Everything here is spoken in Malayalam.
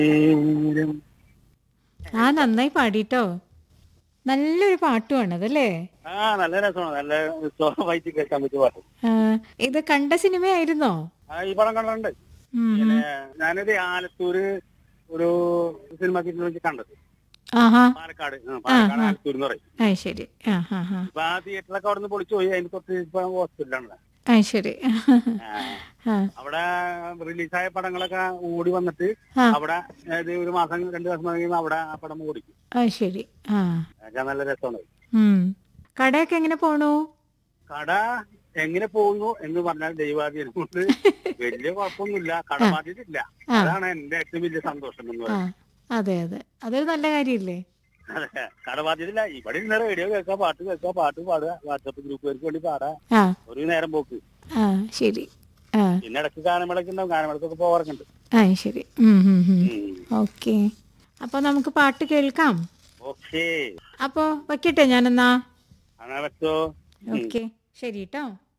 നേരം ആ നന്നായി പാടിട്ടോ നല്ലൊരു പാട്ടുമാണ് അതല്ലേ ആ നല്ല രസമാണ് നല്ല ഉത്സവമായിട്ട് കേൾക്കാൻ പറ്റിയ പാട്ട് ആ, ഇത് കണ്ട സിനിമയായിരുന്നോ ആ ഈ പടം കണ്ടിട്ടുണ്ട് ഉം, പിന്നെ ഉം. ഞാനൊരു ആലത്തൂര് ഒരു സിനിമ തിയേറ്ററിൽ വെച്ച് കണ്ടത് ആഹാ പാലക്കാട് ആ, പാലക്കാട് ആ. ആലത്തൂർ എന്ന് പറയും അത് ശരി ആ ഹാ ഹാ അപ്പൊ ആ തിയേറ്ററിലൊക്കെ അവിടെ നിന്ന് പൊളിച്ചു പോയി അതിന് തൊട്ട് ഇപ്പൊ ഹോസ്പിറ്റലാണ് അത് ശരി ആ അവിടെ റിലീസായ പടങ്ങളൊക്കെ ഓടി വന്നിട്ട് ആ. അവിടെ അതായത് ഒരു മാസം രണ്ടു മാസം കഴിയുമ്പോൾ അവിടെ ആ പടം ഓടിക്കും അത് ശരി ആ അതൊക്കെ നല്ല രസമാണ് ഉം കടയൊക്കെ എങ്ങനെ പോണു കട എങ്ങനെ പോകുന്നു എന്ന് പറഞ്ഞാൽ ദൈവാധീനം കൊണ്ട് വലിയ കുഴപ്പമൊന്നുമില്ല കടബാധ്യതയില്ല ആ. അതാണ് എന്റെ ഏറ്റവും വലിയ സന്തോഷം എന്ന് ആ പറയുന്നത് അതെ അതെ അതൊരു നല്ല കാര്യമില്ലേ അതെ കടബാധ്യതയില്ല ഇവിടെ ഇന്ന് റേഡിയോ കേൾക്കുക പാട്ട് കേൾക്കുക പാട്ട് പാടുക വാട്സപ്പ് ഗ്രൂപ്പുകാർക്ക് വേണ്ടി പാടുക ആ ഒരു നേരം പോക്ക് ആ ശരി ആ പിന്നെ ഇടയ്ക്ക് ഗാനമേളയ്ക്ക് ഉണ്ടാവും ഗാനമേളക്കൊക്കെ പോകാറൊക്കെ ആ ശരി ഓക്കെ അപ്പോൾ നമുക്ക് പാട്ട് കേൾക്കാം ഓക്കേ അപ്പോൾ വയ്ക്കട്ടെ ഞാനെന്നാ അങ്ങനെ വെച്ചോ ഉം. ഓക്കെ ശരി കേട്ടോ